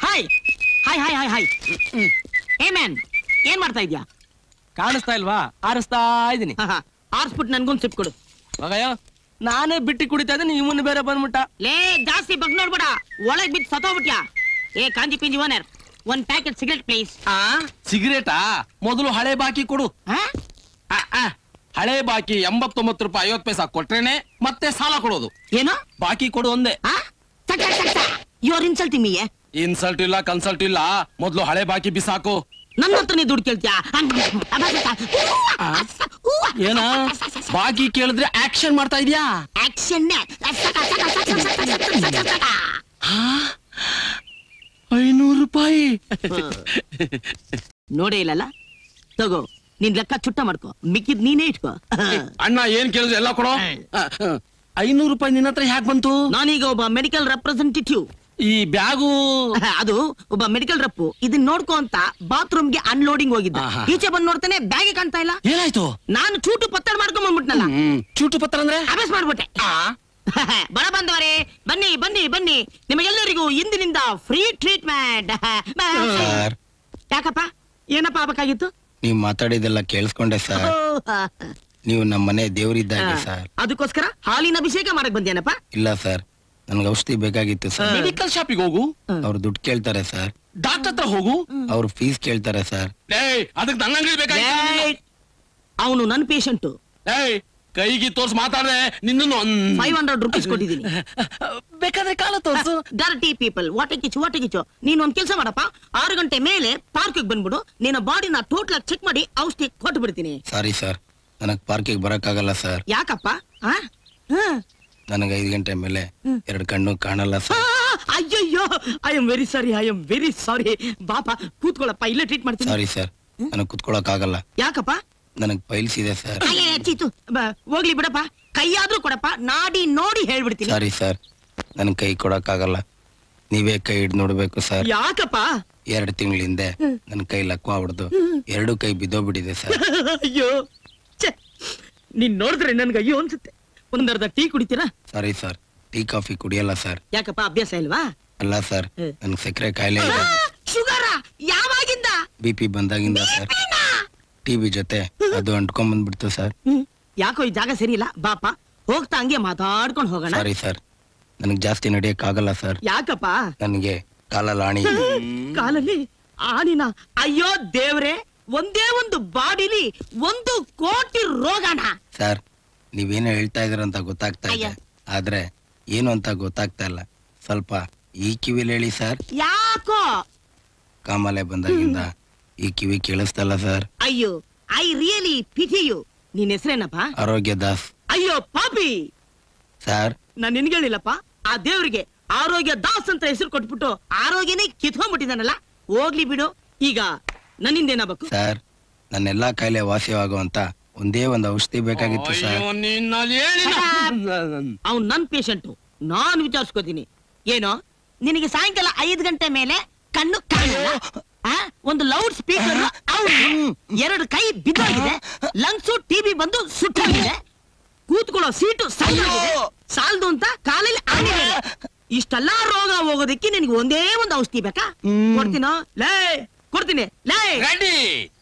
Hi hi hi hi hi ಏ man ಏನ್ ಮಾಡ್ತಾ ಇದ್ಯಾ ಕಾಣಿಸ್ತಾ ಇಲ್ವಾ ಆರಿಸ್ತಾ ಇದೀನಿ ಆರ್ಸ್ಬಿಟ್ಟು ನನ್ಗೊಂದ್ ಸಿಪ್ ಕೊಡು ಮಗಯ್ಯ ನಾನೇ ಬಿಟ್ಟಿ ಕುಡಿತಾ ಇದ್ದೀನಿ ಇವನು ಬೇರೆ ಬಂದ್ಬಿಟ್ಟ ಲೇ ಜಾಸ್ತಿ ಬಗ್ ನೋಡ್ಬೇಡ ಒಳಗ್ ಬಿದ್ದು ಸತ್ತೋಗ್ಬಿಟ್ಯಾ ಏ ಕಾಂಜಿ ಪಿಂಜಿ ಓನರ್ ಒಂದ್ ಪ್ಯಾಕೆಟ್ ಸಿಗರೆಟ್ ಪ್ಲೀಸ್ ಆ ಸಿಗರೇಟಾ ಮೊದಲು ಹಳೆ ಬಾಕಿ ಕೊಡು ಆ, ಆ, ಹಳೆ ಬಾಕಿ ಎಂಬತ್ತೊಂಬತ್ತು ರೂಪಾಯಿ ಐವತ್ತು ಪೈಸಾ ಕೊಟ್ರೇನೆ ಮತ್ತೆ ಸಾಲ ಕೊಡೋದು ಏನು ಬಾಕಿ ಕೊಡು ಒಂದೇ you are insulting me insult ಇಲ್ಲ ಕನ್ಸಲ್ಟ್ ಇಲ್ಲ ಮೊದಲು ಹಳೆ ಬಾಕಿ ಬಿಸಾಕು ನನ್ನ ಹತ್ರ ನೀ ದುಡ್ಡು ಕೇಳ್ತ್ಯಾ ಏನ ಬಾಕಿ ಕೇಳಿದ್ರೆ ಆಕ್ಷನ್ ಮಾಡ್ತಾ ಇದೀಯಾ ಆಕ್ಷನ್ ಐನೂರು ರೂಪಾಯಿ ನೋಡೇ ಇಲ್ಲಲ್ಲ ತಗೋ ನಿನ್ ಲೆಕ್ಕ ಚುಟ್ಟ ಮಾಡ್ಕೋ ಮಿಕ್ಕಿದ್ ನೀನೇ ಇಟ್ಕೋ ಅಣ್ಣ ಏನ್ ಕೇಳಿದ್ರೆ ಎಲ್ಲ ಕೊಡೋ ಐನೂರು ರೂಪಾಯಿ ನಿನ್ನ ಹತ್ರ ಯಾಕೆ ಬಂತು ನಾನೀಗ ಒಬ್ಬ ಮೆಡಿಕಲ್ ರೆಪ್ರೆಸೆಂಟೇಟಿವ್ ಈ ಬ್ಯಾಗು ಅದು ಒಬ್ಬ ಮೆಡಿಕಲ್ ರಪ್ಪು ಇದನ್ನ ನೋಡ್ಕೋ ಅಂತ ಬಾತ್ರೂಮ್ಗೆ ಅನ್ಲೋಡಿಂಗ್ ಹೋಗಿದ್ದ ಆಹಾ. ಈಚೆ ಬಂದ್ ನೋಡ್ತಾನೆ ಬ್ಯಾಗೆ ಕಾಣ್ತಾ ಇಲ್ಲ ಏನಾಯ್ತು ನಾನು ಚೂಟು ಪತ್ತಡ ಮಾಡ್ಕೊಂಡ್ ಬಂದ್ಬಿಟ್ನಲ್ಲ ಹ್ಮ್ ಚೂಟು ಪತ್ರ ಅಂದ್ರೆ ಅಭ್ಯಾಸ ಮಾಡ್ಬಿಟ್ಟೆ ಬಡ ಬಂದವರೇ ಬನ್ನಿ ಬನ್ನಿ ಬನ್ನಿ ನಿಮಗೆಲ್ಲರಿಗೂ ಇಂದಿನಿಂದ ಫ್ರೀ ಟ್ರೀಟ್ಮೆಂಟ್ ಸರ್ ಯಾಕಪ್ಪ ಏನಪ್ಪ ಆಗ್ಬೇಕಾಗಿತ್ತು ನೀವು ಮಾತಾಡಿದೆಲ್ಲ ಕೇಳಿಸ್ಕೊಂಡೆ ಸರ್ ನೀವು ನಮ್ಮ ಮನೆ ದೇವರಿದ್ದಾಗೆ ಸರ್ ಅದಕ್ಕೋಸ್ಕರ ಹಾಲಿನ ಅಭಿಷೇಕ ಮಾಡಕ್ ಬಂದೇನಪ್ಪ ಇಲ್ಲ ಸರ್ ನನ್ಗೆ ಔಷಧಿ ಬೇಕಾಗಿತ್ತು ಸರ್ ಮೆಡಿಕಲ್ ಶಾಪಿಗೆ ಹೋಗು ಅವ್ರು ದುಡ್ಡು ಕೇಳ್ತಾರೆ ಸರ್ ಡಾಕ್ಟರ್ ಹತ್ರ ಹೋಗು ಅವ್ರು ಫೀಸ್ ಕೇಳ್ತಾರೆ ಸರ್ ಏಯ್ ಅದಕ್ಕೆ ನನ್ನ ಅಂಗಡಿ ಬೇಕಾಗಿತ್ತು ಅವನು ನನ್ನ ಪೇಷಂಟ್ ಏಯ್ ಕೈಗೆ ತೋರ್ಸ್ ಮಾತಾಡ್ದೆ ನಿನ್ನನ್ನು ಫೈವ್ ಹಂಡ್ರೆಡ್ ರುಪೀಸ್ ಕೊಟ್ಟಿದ್ದೀನಿ ಬೇಕಾದ್ರೆ ಕಾಲ ತೋರ್ಸು ಡರ್ಟಿ ಪೀಪಲ್ ವಾಟೆ ಕಿಚ್ಚು ವಾಟೆ ಕಿಚ್ಚು ನೀನ್ ಒಂದ್ ಕೆಲಸ ಮಾಡಪ್ಪ ಆರು ಗಂಟೆ ಮೇಲೆ ಪಾರ್ಕ್ ಬಂದ್ಬಿಡು ನಿನ್ನ ಬಾಡಿನ ಟೋಟಲ್ ಆಗಿ ಚೆಕ್ ಮಾಡಿ ಔಷಧಿ ಕೊಟ್ಟು ಬಿಡ್ತೀನಿ ಸಾರಿ ಸರ್ ನನಗ್ ಪಾರ್ಕಿಗೆ ಬರಕ್ಕಾಗಲ್ಲ ಸರ್ ಯಾಕಪ್ಪ ಆ? ಹ. ನನಗೆ ಐದು ಗಂಟೆ ಮೇಲೆ ಎರಡು ಕಣ್ಣು ಕಾಣಲ್ಲ ಆ, ಸರ್ ಅಯ್ಯಯ್ಯೋ I am very sorry I am very sorry ಬಾಪ ಕೂತ್ಕೊಳ್ಳಪ್ಪ ಇಲ್ಲೇ ಟ್ರೀಟ್ ಮಾಡ್ತೀನಿ ಸಾರಿ ಸರ್ ನನಗ್ ಕುತ್ಕೊಳಕ್ ಆಗಲ್ಲ ಯಾಕಪ್ಪ ನನಗ್ ಪೈಲ್ಸ್ ಇದೆ ಸರ್ ಅಯ್ಯ, ಚೀತು ಬ, ಹೋಗ್ಲಿ ಬಿಡಪ್ಪ ಕೈಯಾದ್ರೂ ಕೊಡಪ್ಪ ನಾಡಿ ನೋಡಿ ಹೇಳ್ಬಿಡ್ತೀನಿ ಸಾರಿ ಸರ್ ನನ್ ಕೈ ಕೊಡಕ್ ಆಗಲ್ಲ ನೀವೇ ಕೈ ಹಿಡ್ದು ನೋಡ್ಬೇಕು ಸರ್ ಯಾಕಪ್ಪ ಎರಡು ತಿಂಗಳ ಹಿಂದೆ ನನ್ ಕೈ ಲಕ್ವ ಹೊಡೆದು ಎರಡು ಕೈ ಬಿದ್ದೋಗ್ಬಿಟ್ಟಿದೆ ಸರ್ ಅಯ್ಯೋ ಛೆ, ನೀನ್ ನೋಡಿದ್ರೆ ನನ್ಗೆ ಅಯ್ಯೋ ಅನ್ಸುತ್ತೆ ಒಂದರ್ಧ ಟೀ ಕುಡಿತೀರಾ ಸಾರಿ ಸರ್ ಟೀ ಕಾಫಿ ಕುಡಿಯಲ್ಲ ಸರ್ ಯಾಕಪ್ಪ ಅಭ್ಯಾಸ ಇಲ್ವಾ ಅಲ್ಲ ಸರ್ ಹ್ಮ್. ನನ್ಗೆ ಸಕ್ಕರೆ ಕಾಯಿಲೆ ಇದೆ ಶುಗರ ಯಾವಾಗಿಂದ ಬಿ ಪಿ ಬಂದಾಗಿಂದ ಸರ್ ಟಿವಿ ಜೊತೆ ಅದು ಅಂಟ್ಕೊಂಡ್ ಬಂದ್ಬಿಡ್ತು ಸರ್ ಹ್ಮ್. ಯಾಕೋ ಈ ಜಾಗ ಸರಿ ಇಲ್ಲ ಬಾಪ ಹೋಗ್ತಾ ಹಂಗೆ ಮಾತಾಡ್ಕೊಂಡು ಹೋಗೋಣ ಸಾರಿ ಸರ್ ನನಗ್ ಜಾಸ್ತಿ ನಡೆಯಕ್ ಆಗಲ್ಲ ಸರ್ ಯಾಕಪ್ಪ ನನಗೆ ಕಾಲಲ್ಲಿ ಆಣಿ ಇದೆ. ಕಾಲಲ್ಲಿ ಆನಿನ ಅಯ್ಯೋ ದೇವ್ರೆ ಒಂದೇ ಒಂದು ಬಾಡಿಲಿ ಒಂದು ಕೋಟಿ ರೋಗಣ ಸರ್ ನೀವೇನೋ ಹೇಳ್ತಾ ಇದೀರಂತ ಗೊತ್ತಾಗ್ತಾ ಇದೆ ಅಯ್ಯ. ಆದ್ರೆ ಏನು ಅಂತ ಗೊತ್ತಾಗ್ತಾ ಇಲ್ಲ ಸ್ವಲ್ಪ ಈ ಕಿವಿಲಿ ಹೇಳಿ ಸರ್ ಯಾಕೋ ಕಾಮಾಲೆ ಬಂದಾಗಿಂದ ಈ ಕಿವಿ ಕೇಳಿಸ್ತಲ್ಲ ಸರ್ ಅಯ್ಯೋ ಐ ರಿಯಲಿ ಪಿಟಿ ಯು ನಿನ್ ಹೆಸರೇನಪ್ಪ ಆರೋಗ್ಯ ದಾಸ್ ಅಯ್ಯೋ ಪಾಪಿ ಸರ್ ನಾನ್ ನಿನ್ಗಳಿಲ್ಲಪ್ಪ ಆ ದೇವ್ರಿಗೆ ಆರೋಗ್ಯ ದಾಸ್ ಅಂತ ಹೆಸರು ಕೊಟ್ಬಿಟ್ಟು ಆರೋಗ್ಯನೇ ಕಿತ್ಕೊಂಡ್ಬಿಟ್ಟಿದಾನಲ್ಲ ಹೋಗ್ಲಿ ಬಿಡು ಈಗ ನನ್ನಿಂದ ಏನಾಗಬೇಕು ಸರ್ ನನ್ನೆಲ್ಲಾ ಕಾಯಿಲೆ ವಾಸಿಯಾಗುವಂತ ಒಂದೇ ಒಂದು ಔಷಧಿ ಬೇಕಾಗಿತ್ತು ಸರ್ ಅಯ್ಯೋ, ನಿನ್ನಲ್ಲಿ ಹೇಳಿನ. ಅವ್ನ್ ನನ್ ಪೇಷಂಟ್ ನಾನ್ ವಿಚಾರಿಸ್ಕೋತೀನಿ ಏನೋ ನಿನಗೆ ಸಾಯಂಕಾಲ ಐದು ಗಂಟೆ ಮೇಲೆ ಕಣ್ಣು ಕಾಣಲ್ಲ ಆ? ಒಂದು ಲೌಡ್ ಸ್ಪೀಕರ್ ಎರಡು ಕೈ ಬಿದ್ದೋಗಿದೆ ಲಂಗ್ಸು ಟಿವಿ ಬಂದು ಸುಟ್ಟಾಗಿದೆ ಕೂತ್ಕೊಳ್ಳೋ ಸೀಟು ಸಣ್ಣಗಿದೆ ಸಾಲದು ಅಂತ ಕಾಲಲ್ಲಿ ಆಗಿದೆ ಇಷ್ಟೆಲ್ಲಾ ರೋಗ ಹೋಗೋದಕ್ಕೆ ನಿನಗೆ ಒಂದೇ ಒಂದು ಔಷಧಿ ಬೇಕಾ ಕೊಡ್ತೀನೋ ಲೇ ಕೊಡ್ತೀನಿ ಲೇ ರೆಡಿ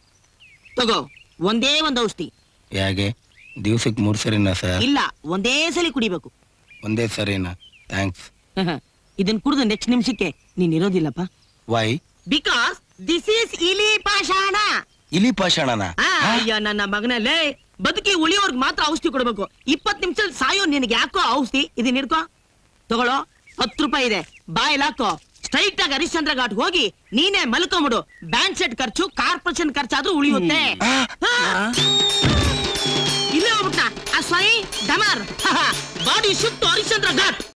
ತಗೋ ಒಂದೇ ಒಂದು ಔಷಧಿ ಹೇಗೆ ದಿವ್ಸಕ್ಕೆ ಮೂರ್ ಸರಿನಾ ಸರ್ ಇಲ್ಲ ಒಂದೇ ಸಲ ಕುಡಿಬೇಕು ಒಂದೇ ಸರಿನಾ ಥ್ಯಾಂಕ್ಸ್ ಇದನ್ ಕುಡಿದು ನೆಕ್ಸ್ಟ್ ನಿಮಿಷಕ್ಕೆ ನೀನ್ ಇರೋದಿಲ್ಲಪ್ಪ ವೈ ಬಿಕಾಸ್ ದಿಸ್ ಈಸ್ ಇಲಿ ಪಾಷಾಣ ಇಲಿ ಪಾಷಾಣನ ಆ, ಅಯ್ಯ ನನ್ನ ಮಗನಲ್ಲೇ ಬದುಕಿ ಉಳಿಯೋರ್ಗ್ ಮಾತ್ರ ಔಷಧಿ ಕೊಡ್ಬೇಕು ಇಪ್ಪತ್ ನಿಮಿಷ ಸಾಯೋ ನಿನಗೆ ಯಾಕೋ ಔಷಧಿ ಇದನ್ನ ಹಿಡ್ಕೋ ತಗೊಳ್ಳೋ ಹತ್ತು ರೂಪಾಯಿ ಇದೆ ಬಾಯಲ್ಲಿ ಹಾಕೋ ಸ್ಟ್ರೈಟ್ ಆಗಿ ಹರಿಶ್ಚಂದ್ರ ಘಾಟ್ ಹೋಗಿ ನೀನೇ ಮಲ್ಕೊಂಬಿಡು ಬ್ಯಾಂಡ್ ಸೆಟ್ ಖರ್ಚು ಕಾರ್ಪೊರೇಷನ್ ಖರ್ಚಾದ್ರೂ ಉಳಿಯುತ್ತೆ ಹಾ. ಇಲ್ಲೇ ಹೋಗ್ಬಿಟ್ಟ ಆ ಸ್ವೈ ಡಮರ್ ಬಾಡಿ ಸುಟ್ಟು ಹರಿಶ್ಚಂದ್ರ ಘಾಟ್